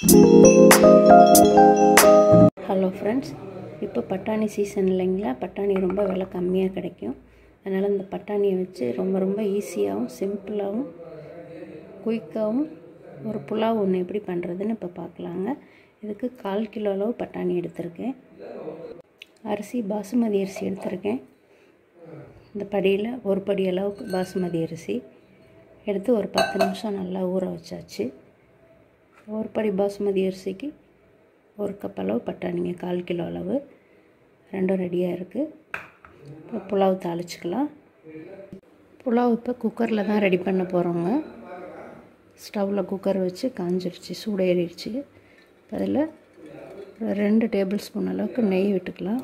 hello friends இப்போ பட்டாணி season இல்லைங்களா பட்டாணி ரொம்ப விலை கம்மியாக கிடைக்கும் அதனால் இந்த பட்டாணியை வச்சு ரொம்ப ரொம்ப ஈஸியாகவும் சிம்பிளாகவும் குயிக்காகவும் ஒரு புலாவ் ஒன்று எப்படி பண்ணுறதுன்னு இப்போ பார்க்கலாங்க இதுக்கு கால் கிலோ அளவு பட்டாணி எடுத்திருக்கேன் அரிசி பாசுமதி அரிசி எடுத்திருக்கேன் இந்த படியில் ஒரு படி அளவுக்கு பாசுமதி அரிசி எடுத்து ஒரு பத்து நிமிஷம் நல்லா ஊற வச்சாச்சு ஒரு படி பாசுமதி அரிசிக்கு ஒரு கப் அளவு பட்டாணிங்க கால் கிலோ அளவு ரெண்டும் ரெடியாக இருக்குது இப்போ புலாவ் தாளிச்சிக்கலாம் புலாவ் இப்போ குக்கரில் தான் ரெடி பண்ண போகிறோங்க ஸ்டவ்வில் குக்கர் வச்சு காஞ்சிருச்சு சூடேறிடுச்சு இப்போ அதில் ஒரு ரெண்டு டேபிள் ஸ்பூன் அளவுக்கு நெய் விட்டுக்கலாம்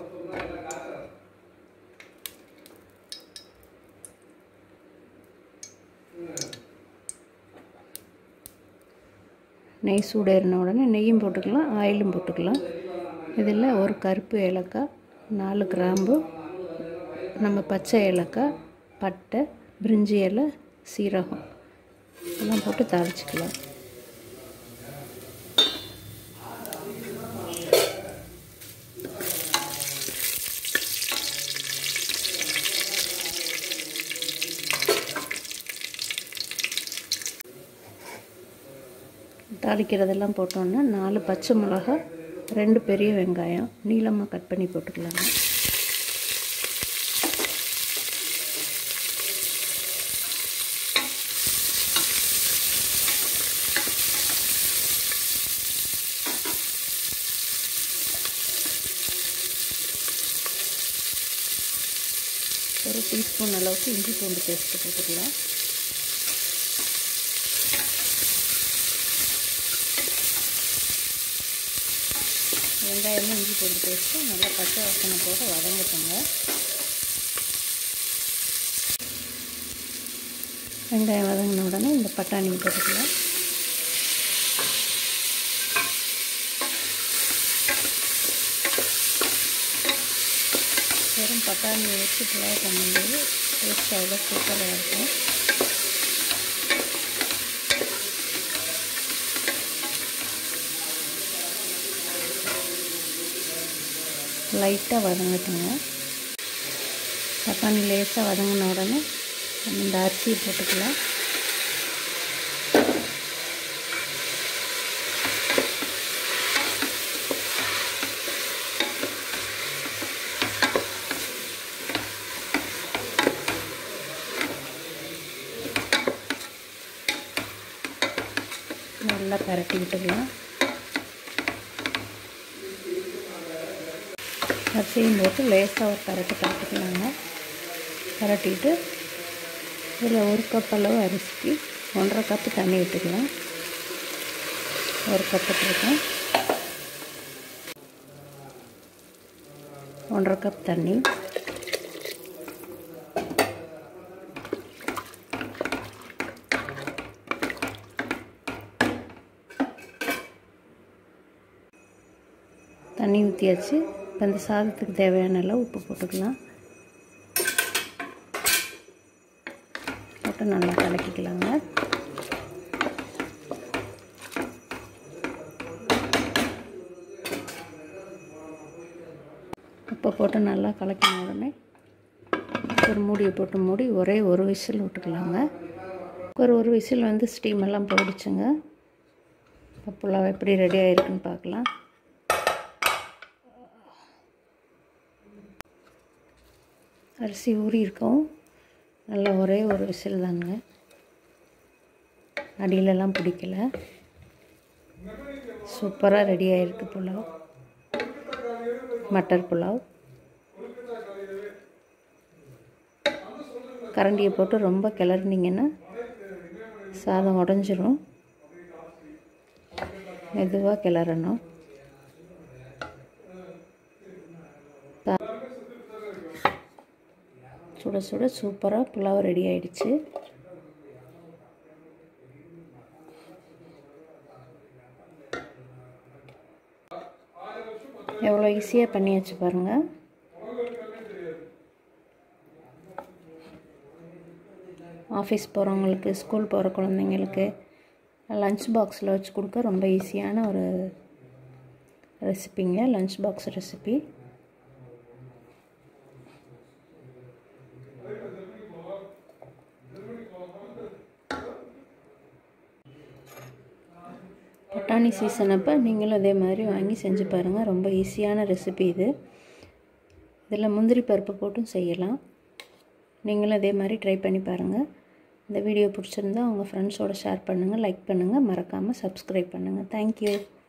நெய் சூடேறின உடனே நெய்யும் போட்டுக்கலாம் ஆயிலும் போட்டுக்கலாம் இதில் ஒரு கருப்பு ஏலக்காய் நாலு கிராம்பு நம்ம பச்சை ஏலக்காய் பட்டை பிரிஞ்சி இலை சீரகம் எல்லாம் போட்டு தாளிச்சிக்கலாம் தாளிக்கிறதெல்லாம் போட்டோன்னா நாலு பச்சை மிளகா ரெண்டு பெரிய வெங்காயம் நீளமாக கட் பண்ணி போட்டுக்கலாங்க ஒரு டீஸ்பூன் அளவுக்கு இஞ்சி பூண்டு பேஸ்ட்டு போட்டுக்கலாம் வெங்காயமும் இஞ்சி பூண்டு பேஸ்ட்டு நல்லா பச்சை வாசனை போட்டு வதங்கட்டுங்க வெங்காயம் வதங்கின உடனே இந்த பட்டாணி போட்டுக்கலாம் வெறும் பட்டாணியை வச்சு புலாவ் பண்ணும்போது டேஸ்ட் அவ்வளோ சூப்பராக இருக்கும் லைட்டாக வதங்கட்டுங்க தக்காளி லேசாக வதங்கின உடனே நம்ம இந்த அரிசியை போட்டுக்கலாம் நல்லா பரட்டி விட்டுக்கலாம் அரிசியும் போட்டு லேசாக ஒரு பரட்டு பரட்டிக்கலாங்க பரட்டிட்டு இதில் ஒரு கப் அளவு அரிசிக்கு ஒன்றரை கப்பு தண்ணி விட்டுக்கலாம் ஒரு கப் விட்டுருக்கேன் ஒன்றரை கப் தண்ணி தண்ணி ஊற்றியாச்சு இப்போ இந்த சாதத்துக்கு தேவையான அளவு உப்பு போட்டுக்கலாம் போட்டு நல்லா கலக்கிக்கலாங்க உப்பை போட்டு நல்லா கலக்கின உடனே ஒரு மூடியை போட்டு மூடி ஒரே ஒரு விசில் விட்டுக்கலாங்க ஒரு ஒரு விசில் வந்து ஸ்டீம் எல்லாம் போயிடுச்சுங்க இப்போ புலாவ் எப்படி ரெடி ஆகிருக்குன்னு பார்க்கலாம் அரிசி ஊறி இருக்கவும் நல்லா ஒரே ஒரு விசில் தாங்க அடியிலலாம் பிடிக்கல சூப்பராக ரெடி ஆகிருக்கு புலாவ் மட்டர் புலாவ் கரண்டியை போட்டு ரொம்ப கிளறினீங்கன்னா சாதம் உடஞ்சிரும் மெதுவாக கிளறணும் சுட சுட சூப்பராக புலாவ் ரெடி ஆயிடுச்சு எவ்வளோ ஈஸியாக பண்ணியாச்சு பாருங்கள் ஆஃபீஸ் போகிறவங்களுக்கு ஸ்கூல் போகிற குழந்தைங்களுக்கு லஞ்ச் பாக்ஸில் வச்சு கொடுக்க ரொம்ப ஈஸியான ஒரு ரெசிபிங்க லஞ்ச் பாக்ஸ் ரெசிபி பட்டாணி சீசன் அப்போ நீங்களும் அதே மாதிரி வாங்கி செஞ்சு பாருங்கள் ரொம்ப ஈஸியான ரெசிபி இது இதில் முந்திரி பருப்பு போட்டும் செய்யலாம் நீங்களும் அதே மாதிரி ட்ரை பண்ணி பாருங்கள் இந்த வீடியோ பிடிச்சிருந்தா உங்கள் ஃப்ரெண்ட்ஸோடு ஷேர் பண்ணுங்கள் லைக் பண்ணுங்கள் மறக்காமல் சப்ஸ்கிரைப் பண்ணுங்கள் தேங்க்யூ